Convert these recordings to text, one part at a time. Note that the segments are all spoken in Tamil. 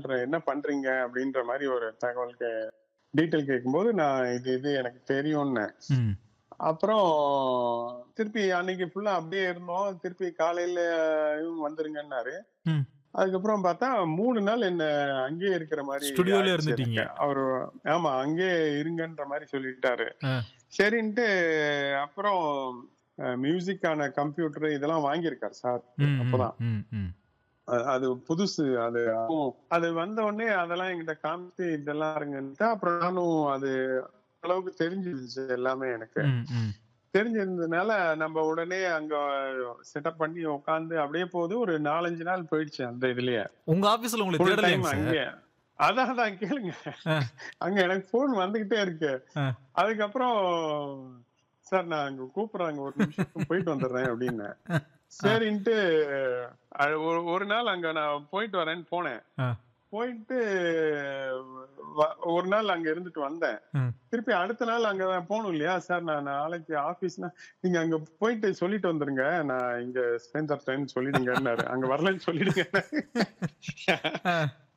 பண்ற என்ன பண்றீங்க அப்படின்ற மாதிரி ஒரு தகவல் டீட்டெயில் கேட்கும்போது நான் இது இது எனக்கு தெரியும்னு ம் அப்புறம் திருப்பி அன்னைக்கு ஃபுல்லா அப்படியே இருந்தோம் திருப்பி காலையில இவங்க வந்துருங்கன்னாரு ம். அதுக்கப்புறம் பார்த்தா மூணு நாள் என்ன அங்கேயே இருக்கிற மாதிரி ஸ்டுடியோல ஆயிடுச்சு இருந்துட்டீங்க. எனக்கு. அவரு ஆமா அங்கேயே இருங்கன்ற மாதிரி சொல்லிட்டாரு ஆ. சரின்ட்டு அப்புறம் மியூசிக்கான கம்ப்யூட்டர் இதெல்லாம் வாங்கியிருக்காரு சார் ம், ம், அப்பதான் ம், ம். அ- அது புதுசு அது அப்போ- அது வந்த உடனே அதெல்லாம் என்கிட்ட காமிச்சு இதெல்லாம் இருங்கன்ட்டு அப்புறம் நானும் அது அளவுக்கு தெரிஞ்சிருச்சு எல்லாமே எனக்கு ம், ம். தெரிஞ்சிருந்ததுனால நம்ம உடனே அங்க செட்டப் பண்ணி உட்காந்து அப்படியே போகுது ஒரு நாலஞ்சு நாள் போயிடுச்சு அந்த இதுலயே உங்க ஆபீஸ்ல உங்களுக்கு Full தேடலைங்க time சார் அங்கே அதான் அதான் கேளுங்க ஆ. அங்க எனக்கு போன் வந்துகிட்டே இருக்கு ஆ. அதுக்கப்புறம் சார் நான் அங்க கூப்பிடுறாங்க ஒரு நிமிஷம் போயிட்டு வந்துடுறேன் அப்படின்னு சரின்ட்டு அது ஒரு- ஒரு நாள் அங்க நான் போயிட்டு வரேன்னு போனேன் ஆ. போயிட்டு வ- ஒரு நாள் அங்க இருந்துட்டு வந்தேன் ம். திருப்பி அடுத்த நாள் அங்க போகணும் இல்லையா சார் நான் நாளைக்கு ஆபீஸ்னா நீங்க அங்க போயிட்டு சொல்லிட்டு வந்துருங்க நான் இங்க ஸ்பென்சர் டைம் சொல்லிடுங்கன்னாரு அங்க வரலன்னு சொல்லிடுங்க ஆ.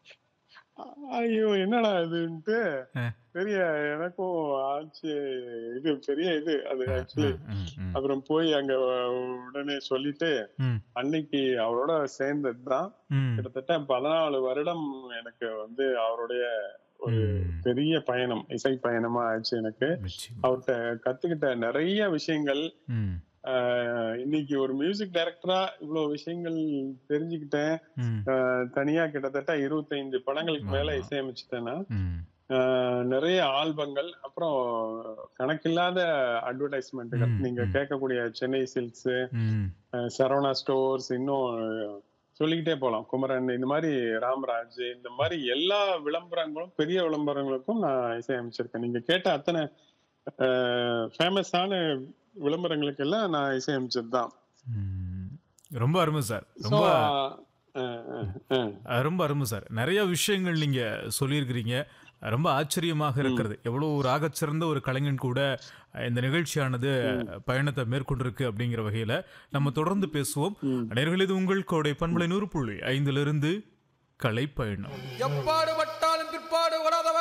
ஐயோ என்னடா இதுன்ட்டு ஆ. பெரிய எனக்கும் ஆச்சு இது பெரிய இது அது ஆக்சுவலி ம், ம், அப்புறம் போய் அங்க உடனே சொல்லிட்டு ம், அன்னைக்கு அவரோட சேர்ந்ததுதான் ம். கிட்டத்தட்ட பதினாலு வருடம் எனக்கு வந்து அவருடைய ஒரு ம். பெரிய பயணம் இசை பயணமா ஆச்சு எனக்கு நிச்சயமா. அவர்கிட்ட கத்துக்கிட்ட நிறைய விஷயங்கள் ம், ஆஹ் இன்னைக்கு ஒரு மியூசிக் டைரக்டரா இவ்வளவு விஷயங்கள் தெரிஞ்சுக்கிட்டேன் ம், ஆஹ் தனியா கிட்டத்தட்ட இருபத்தைந்து படங்களுக்கு மேல ஆமா. இசையமைச்சிட்டேன்னா ம். ஆஹ் நிறைய ஆல்பங்கள் அப்புறம் கணக்கில்லாத அட்வர்டைஸ்மெண்ட்டுகள் ம், நீங்க ம். கேட்கக்கூடிய சென்னை சில்க்ஸ் ம். சரவணா ஸ்டோர்ஸ் இன்னும் சொல்லிக்கிட்டே போலாம் குமரன் இந்த மாதிரி ராம்ராஜ் இந்த மாதிரி எல்லா விளம்பரங்களும் பெரிய விளம்பரங்களுக்கும் நான் இசையமைச்சிருக்கேன் நீங்க கேட்ட அத்தனை ஃபேமஸான விளம்பரங்களுக்கு எல்லாம் நான் இசையமைச்சதுதான் ம். ரொம்ப அருமை சார் So, ரொம்ப அஹ், அஹ், அஹ். அஹ், ரொம்ப அருமை சார் நிறைய விஷயங்கள் நீங்க சொல்லியிருக்கிறீங்க ரொம்ப ஆச்சரியமாக இருக்கிறது எவ்வளவு ஒரு ஆகச்சிறந்த ஒரு கலைஞன் கூட அஹ், இந்த நிகழ்ச்சியானது பயணத்தை மேற்கொண்டிருக்கு அப்படிங்கிற வகையில நம்ம தொடர்ந்து பேசுவோம் நேயர்களே, இது உங்கள் கோடை பண்பலை நூறு புள்ளி ஐந்திலிருந்து கலை பயணம் எப்பாடு பட்டாலும் பிற்பாடு வராதவன்